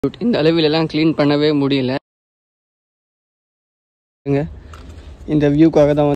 இந்த அளவிலெல்லாம் க்ளீன் பண்ணவே முடியல பாருங்க, இந்த வியூக்காக தான் வந்து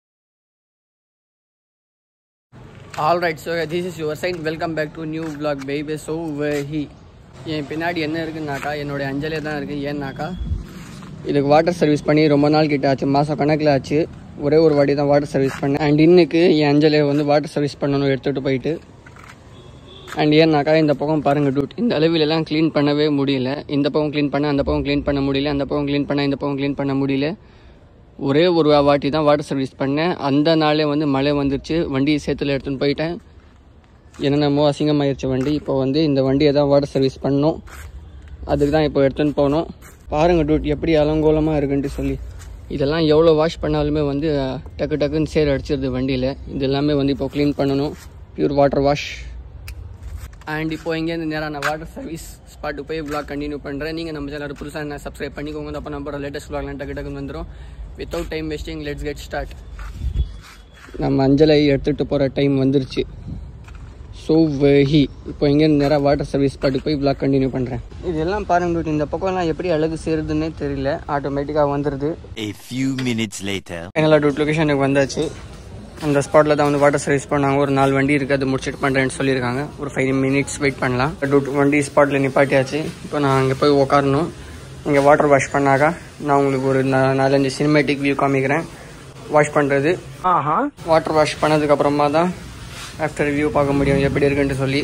all right so this is your side welcome back to new vlog baby so he என் பின்னாடி என்ன இருக்குன்னாக்கா என்னுடைய அஞ்சலே தான் இருக்குது ஏன்னாக்கா இதுக்கு வாட்டர் சர்வீஸ் பண்ணி ரொம்ப நாள் கிட்ட ஆச்சு மாதம் கணக்கில் ஆச்சு ஒரே ஒரு வாட்டி தான் வாட்டர் சர்வீஸ் பண்ணேன் அண்ட் இன்னைக்கு என் அஞ்சலை வந்து வாட்டர் சர்வீஸ் பண்ணணும் எடுத்துகிட்டு போயிட்டு அண்ட் ஏன்னாக்கா இந்த பக்கம் பாருங்கள் டூட் இந்த அளவிலெல்லாம் க்ளீன் பண்ணவே முடியல இந்த பக்கம் க்ளீன் பண்ண அந்த பக்கம் க்ளீன் பண்ண முடியல அந்த பக்கம் க்ளீன் பண்ண இந்த பக்கம் க்ளீன் பண்ண முடியல ஒரே ஒரு வாட்டி தான் வாட்டர் சர்வீஸ் பண்ணேன் அந்த நாளே வந்து மழை வந்துருச்சு வண்டியை சேத்துல எடுத்துன்னு போயிட்டேன் என்னென்னமோ அசிங்கமாயிருச்சு வண்டி இப்போ வந்து இந்த வண்டியை தான் வாட்டர் சர்வீஸ் பண்ணோம் அதுக்கு தான் இப்போ எடுத்துன்னு போனோம் பாருங்க டூட் எப்படி அலங்கோலமாக இருக்குன்ட்டு சொல்லி இதெல்லாம் எவ்வளோ வாஷ் பண்ணாலுமே வந்து அஹ், டக்கு டக்குன்னு சேர் அடிச்சிருது வண்டியில் இது எல்லாமே வந்து இப்போ க்ளீன் பண்ணணும் பியூர் வாட்டர் வாஷ் அண்ட் இப்போ இங்கேருந்து நேராக நான் வாட்டர் சர்வீஸ் ஸ்பாட்டுக்கு போய் vlog கண்டினியூ பண்ணுறேன் நீங்கள் நம்ம சேனல் புதுசாக என்ன சப்ஸ்கிரைப் பண்ணிக்கோங்க அப்போ நம்ம லேட்டஸ்ட் vlogலாம் டக்கு டக்குன்னு வந்துடும் without time wasting let's get started நம்ம அஞ்சலை எடுத்துகிட்டு போகிற டைம் வந்துருச்சு ஸோ வெஹி இப்போ இங்கேருந்து நேராக வாட்டர் சர்வீஸ் ஸ்பாட்டுக்கு போய் vlog கண்டினியூ பண்ணுறேன் இதெல்லாம் பாருங்க dude, இந்த பக்கம்லாம் எப்படி அழகு சேருதுன்னே தெரியல ஆட்டோமேட்டிக்காக வந்துடுது A few minutes later. ஃபைனலாக டூட் லொக்கேஷனுக்கு வந்தாச்சு அந்த ஸ்பாட்டில் தான் வந்து வாட்டர் சர்வீஸ் பண்ணாங்க ஒரு நாலு வண்டி இருக்குது அது முடிச்சுட்டு பண்ணுறேன்னு சொல்லியிருக்காங்க ஒரு ஃபைவ் மினிட்ஸ் வெயிட் பண்ணலாம் டூட் வண்டி ஸ்பாட்டில் நிப்பாட்டியாச்சு இப்போ நான் அங்கே போய் உட்காரணும் இங்கே வாட்டர் வாஷ் பண்ணாக்கா நான் உங்களுக்கு ஒரு நா- நாலஞ்சு சினிமேட்டிக் வியூ காமிக்கிறேன் வாஷ் பண்ணுறது வாட்டர் வாஷ் பண்ணதுக்கப்புறமா தான் ஆஃப்டர் வியூ பார்க்க முடியும் எப்படி இருக்குன்ட்டு சொல்லி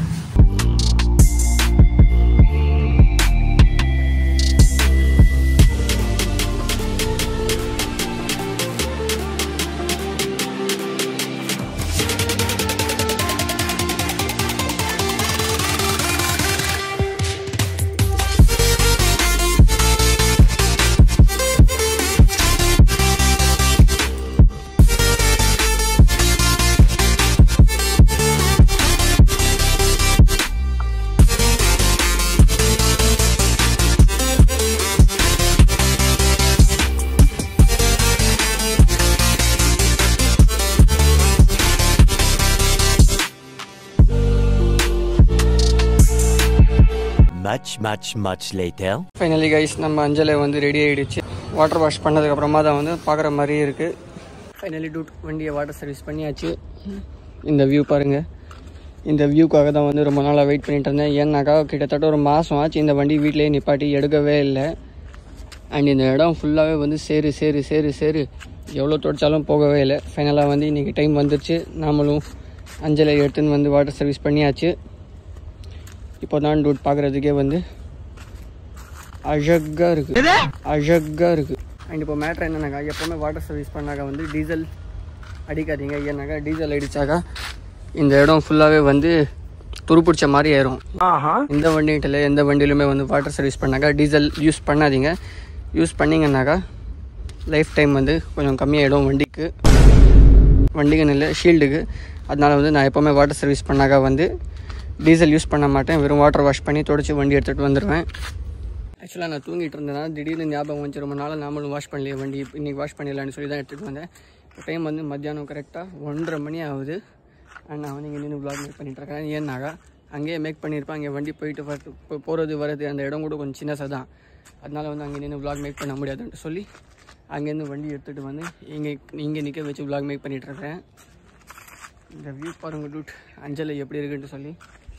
Much, much, much later. Finally guys நம்ம அஞ்சலை வந்து ரெடி ஆகிடுச்சு வாட்டர் வாஷ் பண்ணதுக்கப்புறமா தான் வந்து பார்க்குற மாதிரியே இருக்குது ஃபைனலி டூட் வண்டியை வாட்டர் சர்வீஸ் பண்ணியாச்சு இந்த வியூ பாருங்கள் இந்த வியூக்காக தான் வந்து ரொம்ப நாளாக வெயிட் பண்ணிட்டு இருந்தேன் ஏன்னாக்கா கிட்டத்தட்ட ஒரு மாதம் ஆச்சு இந்த வண்டி வீட்டிலேயே நிப்பாட்டி எடுக்கவே இல்லை அண்ட் இந்த இடம் ஃபுல்லாகவே வந்து சேரு சேரு சேரு சேரு எவ்வளோ தொடச்சாலும் போகவே இல்லை ஃபைனலாக வந்து இன்றைக்கி டைம் வந்துருச்சு நாமளும் அஞ்சலை எடுத்துன்னு வந்து வாட்டர் சர்வீஸ் பண்ணியாச்சு இப்போ தான் டூட் பார்க்குறதுக்கே வந்து அழகாக இருக்குது அழகாக இருக்குது அண்ட் இப்போ மேட்ரு என்னன்னாக்கா எப்போவுமே வாட்டர் சர்வீஸ் பண்ணாக்கா வந்து டீசல் அடிக்காதீங்க ஏன்னாக்கா டீசல் அடித்தாக்கா இந்த இடம் ஃபுல்லாகவே வந்து துருப்பிடிச்ச மாதிரி ஏறும் இந்த வண்டிகிட்ட எந்த வண்டியிலுமே வந்து வாட்டர் சர்வீஸ் பண்ணாக்கா டீசல் யூஸ் பண்ணாதீங்க யூஸ் பண்ணிங்கன்னாக்கா லைஃப் டைம் வந்து கொஞ்சம் கம்மியாயிடும் வண்டிக்கு வண்டிக்குன்னு இல்லை ஷீல்டுக்கு அதனால வந்து நான் எப்போவுமே வாட்டர் சர்வீஸ் பண்ணாக்கா வந்து டீசல் யூஸ் பண்ண மாட்டேன் வெறும் வாட்டர் வாஷ் பண்ணி தொடச்சி வண்டி எடுத்துகிட்டு வந்துடுவேன் ஆக்சுவலாக நான் தூங்கிட்டு இருந்தேன்னா திடீர்னு ஞாபகம் வந்துச்சு ரொம்ப நாள் நாமளும் வாஷ் பண்ணலையே வண்டி இன்றைக்கி வாஷ் பண்ணிடலான்னு சொல்லி தான் எடுத்துகிட்டு வந்தேன் இப்போ டைம் வந்து மத்தியானம் கரெக்டாக ஒன்றரை மணி ஆகுது அண்ட் நான் வந்து இங்கே நின்று vlog மேக் பண்ணிகிட்ருக்கேன் ஏன்னாக்கா அங்கேயே மேக் பண்ணியிருப்பேன் அங்கே வண்டி போயிட்டு வரது போ- போகிறது வரது அந்த இடம் கூட கொஞ்சம் சின்னசாக தான் அதனால வந்து அங்கே நின்று vlog மேக் பண்ண முடியாதுன்ட்டு சொல்லி அங்கேருந்து வண்டி எடுத்துகிட்டு வந்து இங்கே இங்கே நிற்க வச்சு vlog மேக் பண்ணிகிட்ருக்கேன் இந்த வியூ பாருங்க டூட் அஞ்சலை எப்படி இருக்குன்ட்டு சொல்லி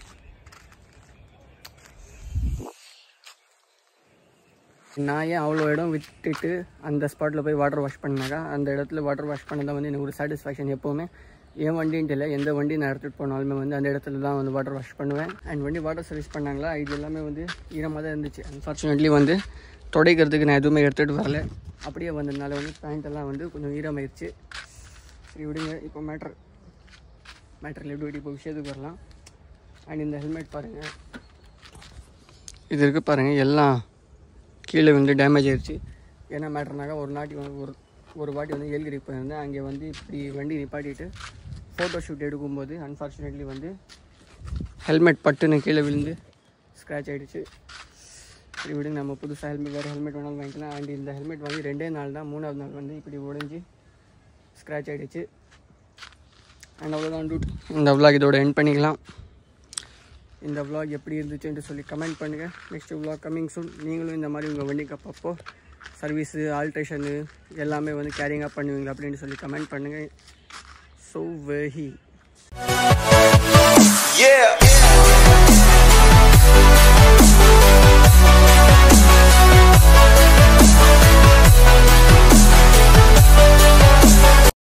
நான் ஏன் அவ்வளோ இடம் விட்டுட்டு அந்த ஸ்பாட்டில் போய் வாட்டர் வாஷ் பண்ணாக்கா அந்த இடத்துல வாட்டர் வாஷ் பண்ணதான் வந்து எனக்கு ஒரு சாட்டிஸ்ஃபேக்ஷன் எப்போவுமே என் வண்டின்ட்டு இல்லை எந்த வண்டி நான் எடுத்துகிட்டு போனாலுமே வந்து அந்த இடத்துல தான் வந்து வாட்டர் வாஷ் பண்ணுவேன் அண்ட் வண்டி வாட்டர் சர்வீஸ் பண்ணாங்களா இது எல்லாமே வந்து ஈரமாக தான் இருந்துச்சு அன்ஃபார்ச்சுனேட்லி வந்து துடைக்கிறதுக்கு நான் எதுவுமே எடுத்துகிட்டு வரல அப்படியே வந்ததுனால வந்து பேண்ட் எல்லாம் வந்து கொஞ்சம் ஈரமாயிருச்சு சரி விடுங்க இப்போ மேட்ரு மேட்ரில் எப்படி இப்போ விஷயத்துக்கு வரலாம் அண்ட் இந்த ஹெல்மெட் பாருங்கள் இது இருக்குது பாருங்கள் எல்லாம் கீழே வந்து டேமேஜ் ஆயிடுச்சு என்ன மேட்டர்னாக்கா ஒரு நாட்டி வந்து ஒரு ஒரு வாட்டி வந்து ஏல்கிரிக்கு போயிருந்தேன் அங்கே வந்து இப்படி வண்டி நிப்பாட்டிட்டு ஃபோட்டோ ஷூட் எடுக்கும்போது அன்ஃபார்ச்சுனேட்லி வந்து ஹெல்மெட் பட்டுன்னு கீழே விழுந்து ஸ்க்ராட்ச் ஆகிடுச்சு சரி விடுங்க நம்ம புதுசாக ஹெல்மெட் வேறு ஹெல்மெட் வேணாலும் வாங்கிக்கலாம் அண்ட் இந்த ஹெல்மெட் வாங்கி ரெண்டே நாள் தான் மூணாவது நாள் வந்து இப்படி உடைஞ்சி ஸ்க்ராட்ச் ஆகிடுச்சு அண்ட் அவ்வளோதான் டூட் இந்த vlog இதோட எண்ட் பண்ணிக்கலாம் இந்த vlog எப்படி இருந்துச்சுன்னு சொல்லி கமெண்ட் பண்ணுங்கள் நெக்ஸ்ட் vlog கம்மிங் சூன் நீங்களும் இந்த மாதிரி உங்கள் வண்டிக்கு அப்பப்போ சர்வீஸு ஆல்ட்ரேஷனு எல்லாமே வந்து கேரிங்காக பண்ணுவீங்களா அப்படின்னு சொல்லி கமெண்ட் பண்ணுங்கள் ஸோ வெஹி